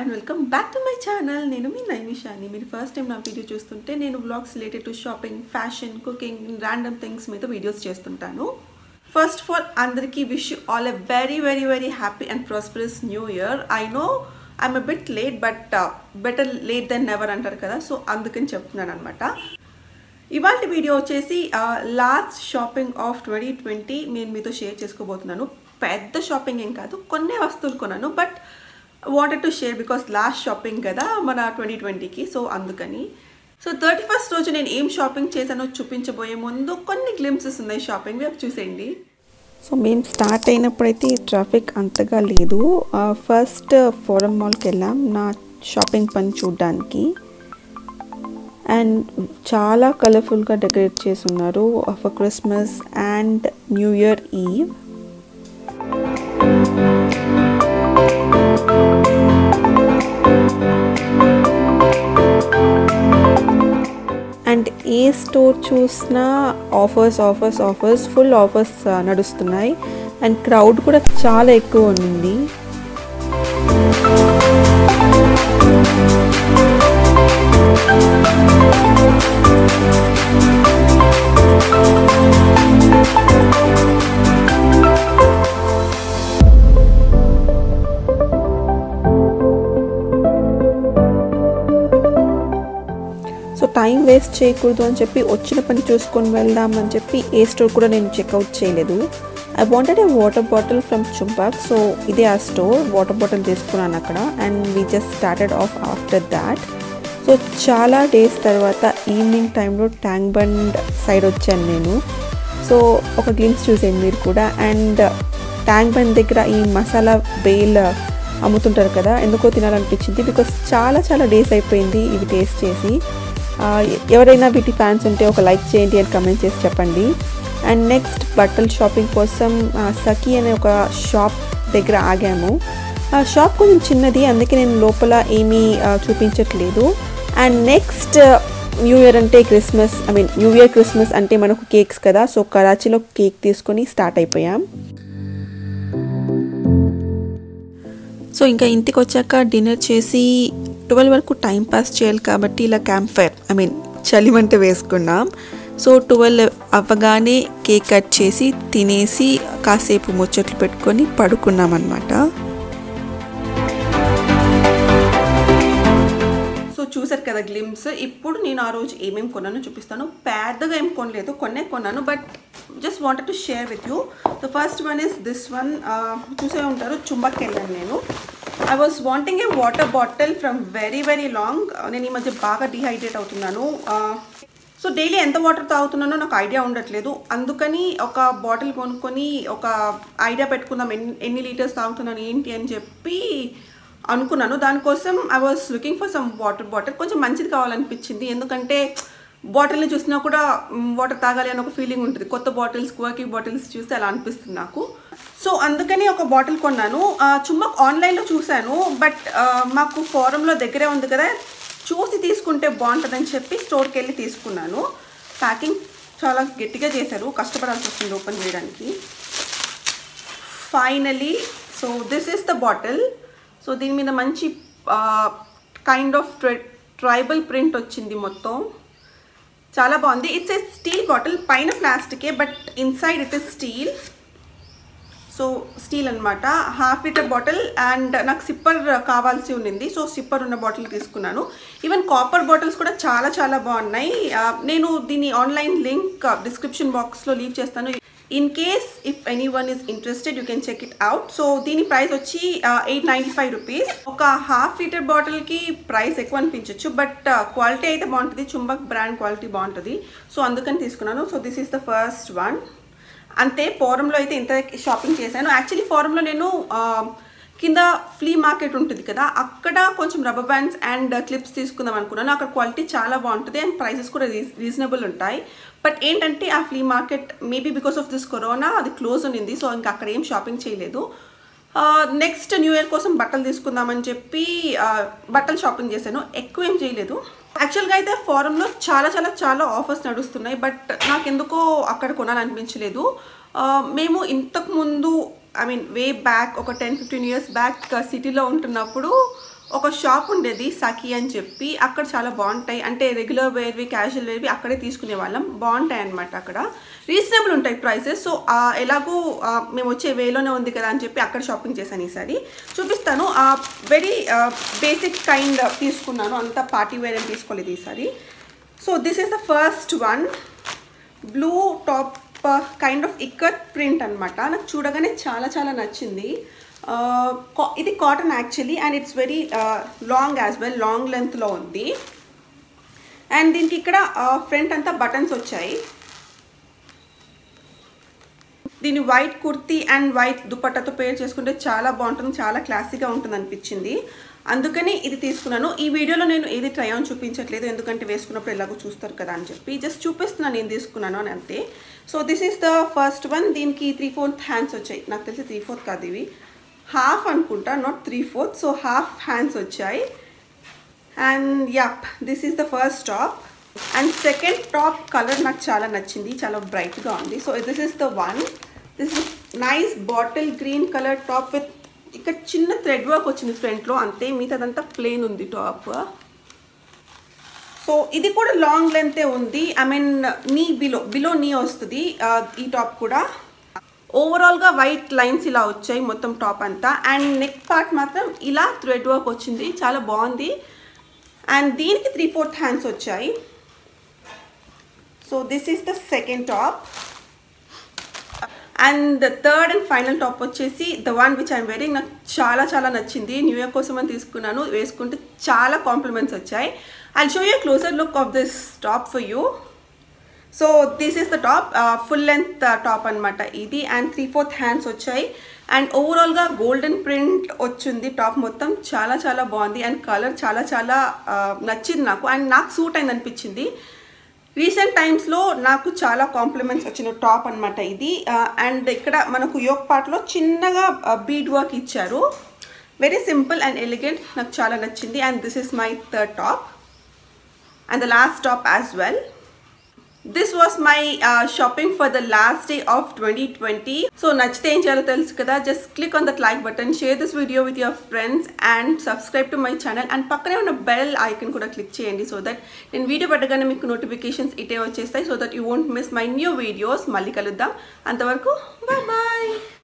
and welcome back to my channel నేను మీ నైమిషాని మీరు ఫస్ట్ టైం నా వీడియో చూస్తుంటే నేను vlogs related to shopping fashion cooking random things మీద వీడియోస్ చేస్తుంటాను ఫస్ట్ ఆఫ్ ఆల్ అందరికీ wish all a very very very happy and prosperous new year I know I'm a bit late but better late than never అంటారు కదా so అందుకని చెప్తున్నాను అనమాట ఇవాళ video వచ్చేసి last shopping of twenty twenty నేను మీతో షేర్ చేసుకోబోతున్నాను పెద్ద షాపింగ్ ఏం కాదు కొన్ని వస్తువులు కొన్నాను but wanted to share because last shopping కదా మన ట్వంటీ ట్వంటీకి సో అందుకని సో థర్టీ ఫస్ట్ రోజు నేను ఏం షాపింగ్ చేశానో చూపించబోయే ముందు కొన్ని గ్లిమ్సెస్ ఉన్నాయి షాపింగ్ అవి చూసేయండి సో మేము స్టార్ట్ అయినప్పుడైతే ట్రాఫిక్ అంతగా లేదు ఫస్ట్ ఫోరం మాల్కి వెళ్ళాం నా షాపింగ్ పని చూడడానికి అండ్ చాలా కలర్ఫుల్గా డెకరేట్ చేసి ఉన్నారు for Christmas and new year eve and ఏ స్టోర్ చూసినా offers offers offers full offers నడుస్తున్నాయి అండ్ క్రౌడ్ కూడా చాలా ఎక్కువ ఉంది సో టైం వేస్ట్ చేయకూడదు అని చెప్పి వచ్చిన పని చూసుకొని వెళ్దాం అని చెప్పి ఏ స్టోర్ కూడా నేను చెక్అవుట్ చేయలేదు I wanted a water bottle from Chumbak so ఇదే ఆ స్టోర్ వాటర్ బాటిల్ తీసుకున్నాను అక్కడ and we just started off after that so చాలా డేస్ తర్వాత ఈవినింగ్ టైంలో ట్యాంక్ బండ్ సైడ్ వచ్చాను నేను సో ఒక గ్లిమ్స్ చూసేయండి మీరు కూడా అండ్ ట్యాంక్ బండ్ దగ్గర ఈ మసాలా బేల్ అమ్ముతుంటారు కదా ఎందుకో తినాలనిపించింది బికాస్ చాలా చాలా డేస్ అయిపోయింది ఇవి టేస్ట్ చేసి ఎవరైనా వీటి ఫ్యాన్స్ ఉంటే ఒక లైక్ చేయండి అని కమెంట్ చేసి చెప్పండి అండ్ నెక్స్ట్ బట్టల షాపింగ్ కోసం సఖీ అనే ఒక షాప్ దగ్గర ఆగాము ఆ షాప్ కొంచెం చిన్నది అందుకే నేను లోపల ఏమీ చూపించట్లేదు అండ్ నెక్స్ట్ న్యూ ఇయర్ అంటే Christmas I mean new year Christmas అంటే మనకు కేక్స్ కదా సో కరాచీలో కేక్ తీసుకొని స్టార్ట్ అయిపోయాం సో ఇంకా ఇంటికి వచ్చాక డిన్నర్ చేసి ట్వెల్వ్ వరకు టైం పాస్ చేయాలి కాబట్టి ఇలా క్యాంప్ ఫైర్ ఐ మీన్ చలిమంట వేసుకున్నాం సో ట్వెల్వ్ అవ్వగానే కేక్ కట్ చేసి తినేసి కాసేపు ముచ్చట్లు పెట్టుకొని పడుకున్నాం అనమాట సో చూసారు కదా గ్లిమ్స్ ఇప్పుడు నేను ఆ రోజు ఏమేమి కొన్నానో చూపిస్తాను పెద్దగా ఏం కొనలేదు కొన్నే కొన్నాను but just wanted to share with you the first one is this one చూసే ఉంటారు చుంబక్ వెళ్ళాను నేను I was wanting a water bottle from very very long నేను ఈ మధ్య బాగా డిహైడ్రేట్ అవుతున్నాను సో డైలీ ఎంత వాటర్ తాగుతున్నానో నాకు ఐడియా ఉండట్లేదు అందుకని ఒక బాటిల్ కొనుక్కొని ఒక ఐడియా పెట్టుకుందాం ఎన్ని ఎన్ని లీటర్స్ తాగుతున్నాను ఏంటి అని చెప్పి అనుకున్నాను దానికోసం I was looking for some water bottle కొంచెం మంచిది కావాలనిపించింది ఎందుకంటే బాటిల్ని చూసినా కూడా వాటర్ తాగాలి అని ఒక ఫీలింగ్ ఉంటుంది కొత్త బాటిల్స్ క్వర్కీ బాటిల్స్ చూస్తే అలా అనిపిస్తుంది నాకు సో అందుకని ఒక బాటిల్ కొన్నాను చుమ్మక్ ఆన్లైన్లో చూశాను బట్ మాకు ఫోరంలో దగ్గరే ఉంది కదా చూసి తీసుకుంటే బాగుంటుందని చెప్పి స్టోర్కి వెళ్ళి తీసుకున్నాను ప్యాకింగ్ చాలా గట్టిగా చేశారు కష్టపడాల్సి వస్తుంది ఓపెన్ చేయడానికి finally so this is the bottle so దీని మీద మంచి కైండ్ ఆఫ్ ట్రైబల్ ప్రింట్ వచ్చింది మొత్తం చాలా బాగుంది ఇట్స్ ఏ స్టీల్ బాటిల్ పైన ప్లాస్టికే but inside it is steel so steel అనమాట హాఫ్ లీటర్ బాటిల్ అండ్ నాకు సిప్పర్ కావాల్సి ఉండింది సో సిప్పర్ ఉన్న బాటిల్ తీసుకున్నాను ఈవెన్ కాపర్ బాటిల్స్ కూడా చాలా చాలా బాగున్నాయి నేను దీని ఆన్లైన్ లింక్ డిస్క్రిప్షన్ బాక్స్లో లీవ్ చేస్తాను in case if anyone is interested you can check it out so దీని ప్రైస్ వచ్చి ఎయిట్ నైంటీ ఫైవ్ రూపీస్ ఒక హాఫ్ లీటర్ బాటిల్కి ప్రైస్ ఎక్కువ అనిపించవచ్చు బట్ క్వాలిటీ అయితే బాగుంటుంది చుంబక్ బ్రాండ్ క్వాలిటీ బాగుంటుంది సో అందుకని తీసుకున్నాను so this is the first one అంతే ఫోరంలో అయితే ఇంత షాపింగ్ చేశాను యాక్చువల్లీ ఫోరంలో నేను కింద ఫ్లీ మార్కెట్ ఉంటుంది కదా అక్కడ కొంచెం రబ్బర్ బ్యాండ్స్ అండ్ క్లిప్స్ తీసుకుందాం అనుకున్నాను అక్కడ క్వాలిటీ చాలా బాగుంటుంది అండ్ ప్రైసెస్ కూడా రీజనబుల్ ఉంటాయి బట్ ఏంటంటే ఆ flea market maybe because of this corona అది క్లోజ్ ఉన్నింది సో ఇంకా అక్కడ ఏం షాపింగ్ చేయలేదు నెక్స్ట్ న్యూ ఇయర్ కోసం బట్టలు తీసుకుందామని చెప్పి బట్టలు షాపింగ్ చేశాను ఎక్కువ ఏం చేయలేదు యాక్చువల్గా అయితే ఫారంలో చాలా చాలా చాలా ఆఫర్స్ నడుస్తున్నాయి బట్ నాకెందుకో అక్కడ కొనాలనిపించలేదు మేము ఇంతకు ముందు ఐ మీన్ వే బ్యాక్ ఒక టెన్ ఫిఫ్టీన్ ఇయర్స్ బ్యాక్ సిటీలో ఉంటున్నప్పుడు ఒక షాప్ ఉండేది సఖీ అని చెప్పి అక్కడ చాలా బాగుంటాయి అంటే రెగ్యులర్ వేర్వి క్యాజువల్ వేర్వి అక్కడే తీసుకునే వాళ్ళం బాగుంటాయి అనమాట అక్కడ రీజనబుల్ ఉంటాయి ప్రైసెస్ సో ఎలాగో ఆ, మేము వచ్చే వేలోనే ఉంది కదా అని చెప్పి అక్కడ షాపింగ్ చేశాను ఈసారి చూపిస్తాను వెరీ బేసిక్ కైండ్ తీసుకున్నాను అంత పార్టీ వేర్ అని తీసుకోలేదు ఈసారి so this is the first one blue top kind of ikat print అనమాట నాకు చూడగానే చాలా చాలా నచ్చింది Uh, co- ఇది cotton actually and it's very long as well long లెంత్లో ఉంది అండ్ దీనికి ఇక్కడ ఫ్రంట్ అంతా బటన్స్ వచ్చాయి దీని వైట్ కుర్తీ అండ్ వైట్ దుపట్టాతో పేర్ చేసుకుంటే చాలా బాగుంటుంది చాలా క్లాసీగా ఉంటుంది అనిపించింది అందుకని ఇది తీసుకున్నాను ఈ వీడియోలో నేను ఏది ట్రై ఆన్ చూపించట్లేదు ఎందుకంటే వేసుకున్నప్పుడు ఎలాగో చూస్తారు కదా అని చెప్పి జస్ట్ చూపిస్తున్నాను నేను తీసుకున్నాను అని అంతే so this is the first one దీనికి త్రీ ఫోర్త్ హ్యాండ్స్ వచ్చాయి నాకు తెలిసి త్రీ ఫోర్త్ కాదు ఇవి హాఫ్ అనుకుంటా not three fourth so half hands వచ్చాయి and yup this is the first top and second top colour నాకు చాలా నచ్చింది చాలా బ్రైట్గా ఉంది so this is the one this is nice bottle green colour top with ఇక్కడ చిన్న థ్రెడ్ వర్క్ వచ్చింది ఫ్రంట్లో అంతే మిగతాదంతా ప్లెయిన్ ఉంది టాప్ సో ఇది కూడా లాంగ్ లెంతే ఉంది I mean knee below below knee వస్తుంది ఆ, ఈ టాప్ కూడా ఓవరాల్గా వైట్ లైన్స్ ఇలా వచ్చాయి మొత్తం టాప్ అంతా అండ్ నెక్ పార్ట్ మాత్రం ఇలా థ్రెడ్ వర్క్ వచ్చింది చాలా బాగుంది అండ్ దీనికి త్రీ ఫోర్త్ హ్యాండ్స్ వచ్చాయి so this is the second top and the third and final top వచ్చేసి the one which I'm very నాకు చాలా చాలా నచ్చింది న్యూ ఇయర్ కోసం అని తీసుకున్నాను వేసుకుంటే చాలా కాంప్లిమెంట్స్ వచ్చాయి I show you closer look of this top for you so this is the top full length top అనమాట ఇది అండ్ త్రీ ఫోర్త్ హ్యాండ్స్ వచ్చాయి అండ్ ఓవరాల్గా గోల్డెన్ ప్రింట్ వచ్చింది టాప్ మొత్తం చాలా చాలా బాగుంది అండ్ కలర్ చాలా చాలా uh, నచ్చింది నాకు అండ్ నాకు సూట్ అయింది అనిపించింది రీసెంట్ టైమ్స్లో నాకు చాలా కాంప్లిమెంట్స్ వచ్చిన టాప్ అనమాట ఇది అండ్ ఇక్కడ మనకు యోగ్ పార్ట్లో చిన్నగా బీడ్ వర్క్ ఇచ్చారు వెరీ సింపుల్ అండ్ ఎలిగెంట్ నాకు చాలా నచ్చింది and this is my third top and the last top as well this was my shopping for the last day of twenty twenty so నచ్చితే ఏం చేయాలో తెలుసు కదా just click on that like button share this video with your friends and subscribe to my channel and పక్కనే ఉన్న bell icon కూడా click చేయండి so that నేను వీడియో పెట్టగానే మీకు నోటిఫికేషన్స్ ఇటే వచ్చేస్తాయి so that you won't miss my new videos మళ్ళీ కలుద్దాం అంతవరకు బాయ్ బాయ్